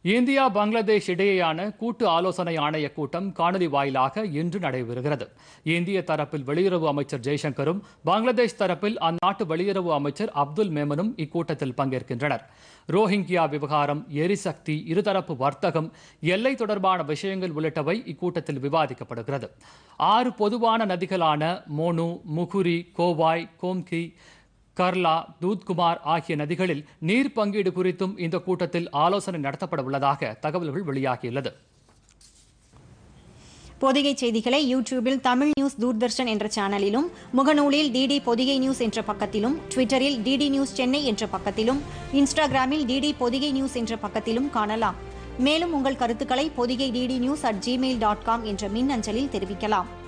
India Bangladesh இடையேயான கூட்டு ஆலோசனை ஆணைய கூட்டம் காணொலி வாயிலாக இன்று நடைபெறுகிறது இந்திய தரப்பில் வெளியுறவு அமைச்சர் ஜெய்சங்கரும் பங்களாதேஷ் தரப்பில் அந்நாட்டு வெளியுறவு அமைச்சர் அப்துல் மேமனும் இக்கூட்டத்தில் பங்கேற்கின்றனர் ரோஹிங்கியா விவகாரம் எரிசக்தி இருதரப்பு வர்த்தகம் எல்லை தொடர்பான விஷயங்கள் உள்ளிட்டவை இக்கூட்டத்தில் விவாதிக்கப்படுகிறது ஆறு பொதுவான நதிகளான மோனு முகுரி கோவாய் கோம்கி கர்லா தூத்குமார் ஆகிய நதிகளில் நீர் பங்கீடு குறித்தும் இந்த கூட்டத்தில் ஆலோசனை நடத்தப்பட உள்ளதாக தகவல்கள் வெளியாகியுள்ளது பொதிகை செய்திகளை யூடியூபில் தமிழ் நியூஸ் தூர்தர்ஷன் என்ற சேனலிலும் முகநூலில் டிடி பொதிகை நியூஸ் என்ற பக்கத்திலும் ட்விட்டரில் டிடி நியூஸ் சென்னை என்ற பக்கத்திலும் இன்ஸ்டாகிராமில் டிடி பொதிகை நியூஸ் என்ற பக்கத்திலும் காணலாம் மேலும் உங்கள் கருத்துக்களை Podhigai DD news at Gmail dot com என்ற மின் அஞ்சலில் தெரிவிக்கலாம்